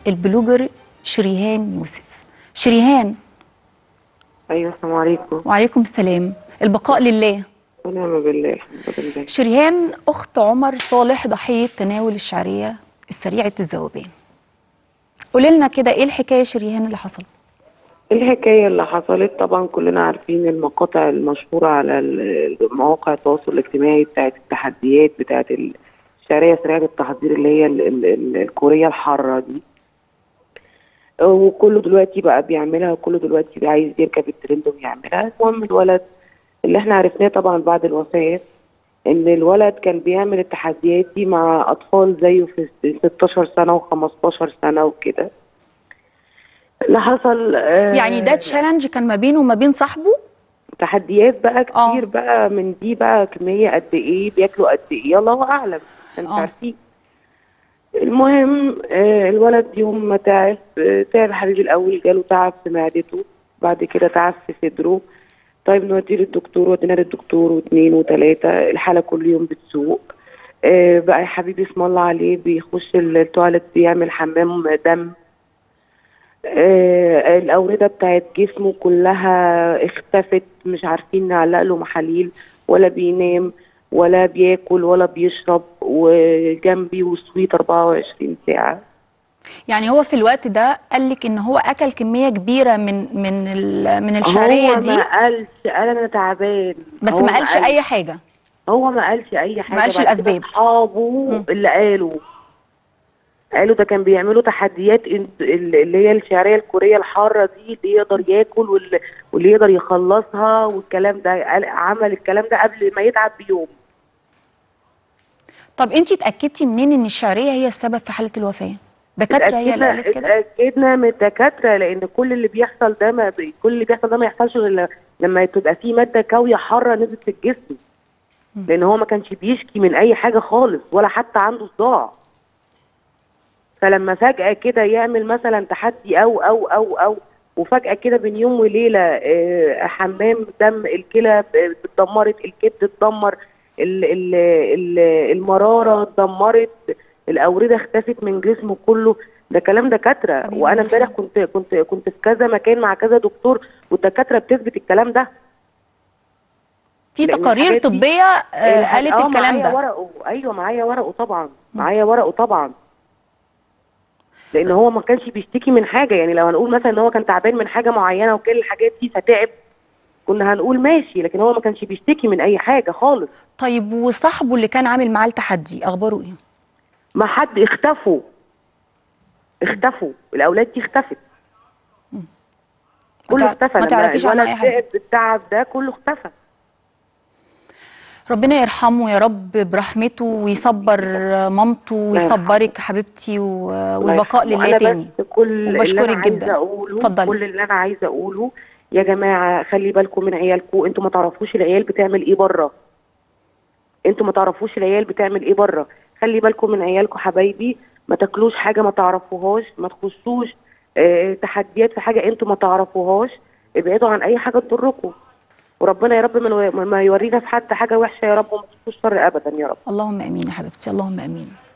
البلوجر شريهان يوسف شريهان ايوه السلام عليكم وعليكم السلام البقاء لله ونعم بالله الحمد لله شريهان أخت عمر صالح ضحية تناول الشعرية السريعة الذوبان قولي لنا كده إيه الحكاية يا شريهان اللي حصل الحكايه اللي حصلت طبعا كلنا عارفين المقاطع المشهوره على ال- مواقع التواصل الاجتماعي بتاعت التحديات بتاعت الشعريه سريعه التحضير اللي هي ال- ال- ال- الكوريه الحاره دي وكله دلوقتي بقى بيعملها وكله دلوقتي عايز يركب الترند ويعملها المهم الولد اللي احنا عرفناه طبعا بعد الوفاه ان الولد كان بيعمل التحديات دي مع اطفال زيه في 16 سنه و15 سنه وكده اللي حصل آه، يعني ده تشالنج كان ما بينه وما بين صاحبه تحديات بقى آه. كتير بقى من دي بقى كميه قد ايه بياكلوا قد ايه الله اعلم انت آه. عارفين المهم آه الولد يوم ما تعب آه تعب حبيبي الاول جاله تعب في معدته بعد كده تعب في صدره طيب نوديه للدكتور ودينا للدكتور واثنين وثلاثه الحاله كل يوم بتسوق آه بقى يا حبيبي اسم الله عليه بيخش التواليت بيعمل حمام دم آه الأوردة بتاعت جسمه كلها اختفت مش عارفين نعلق له محاليل ولا بينام ولا بياكل ولا بيشرب وجنبي وسويت 24 ساعة يعني هو في الوقت ده قال لك إن هو أكل كمية كبيرة من من ال- من الشعرية هو دي ما قالش قال أنا تعبان بس هو ما قالش أي حاجة هو ما قالش أي حاجة قالش بعد كده الأسباب. أصحابه اللي قالوا قالوا ده كان بيعملوا تحديات انت- اللي هي الشعريه الكوريه الحاره دي اللي يقدر ياكل واللي, واللي يقدر يخلصها والكلام ده قال- عمل الكلام ده قبل ما يتعب بيوم طب أنت اتأكدتي منين إن الشعرية هي السبب في حالة الوفاة دكاترة هي اللي اتأكدنا قالت كده اتأكدنا من الدكاترة لأن كل اللي بيحصل ده ما بي- كل اللي بيحصل ده ما يحصلش غير لما تبقى في مادة كاوية حارة نزلت في الجسم لأن هو ما كانش بيشكي من أي حاجة خالص ولا حتى عنده صداع فلما فجأة كده يعمل مثلا تحدي أو أو أو أو وفجأة كده بين يوم وليلة آه، حمام دم الكلى ب- اتدمرت الكبد اتدمر ال- ال- ال- المرارة اتدمرت الأوردة اختفت من جسمه كله ده كلام دكاترة حبيبي وأنا الله امبارح كنت كنت كنت في كذا مكان مع كذا دكتور والدكاترة بتثبت الكلام ده في لأن تقارير الحاجات دي- طبية آه، الح- قالت آه، الكلام معايا ده ورقه ايوه معايا ورقه طبعا معايا ورقه طبعا لان هو ما كانش بيشتكي من حاجه يعني لو هنقول مثلا ان هو كان تعبان من حاجه معينه وكل الحاجات دي فتعب كنا هنقول ماشي لكن هو ما كانش بيشتكي من اي حاجه خالص طيب وصاحبه اللي كان عامل معاه التحدي أخباره إيه؟ ما حد اختفوا اختفوا الاولاد دي اختفت كله ما تع- اختفى ما لما تعرفيش عنه الولد أي حاجة. تعب بالتعب ده كله اختفى ربنا يرحمه يا رب برحمته ويصبر مامته ويصبرك حبيبتي و- والبقاء الله لله يرحمه. تاني انا بس كل اللي وبشكرك انا عايزه جدا. اقوله اتفضلي. كل اللي انا عايزه اقوله يا جماعه خلي بالكم من عيالكم انتوا ما تعرفوش العيال بتعمل ايه بره انتوا ما تعرفوش العيال بتعمل ايه بره خلي بالكم من عيالكم حبايبي ما تاكلوش حاجه ما تعرفوهاش ما تخشوش اه تحديات في حاجه انتوا ما تعرفوهاش ابعدوا عن اي حاجه تضركم وربنا يا رب ما- ما يورينا في حد حاجه وحشه يا رب وما تشوفوش شر ابدا يا رب اللهم امين يا حبيبتي اللهم امين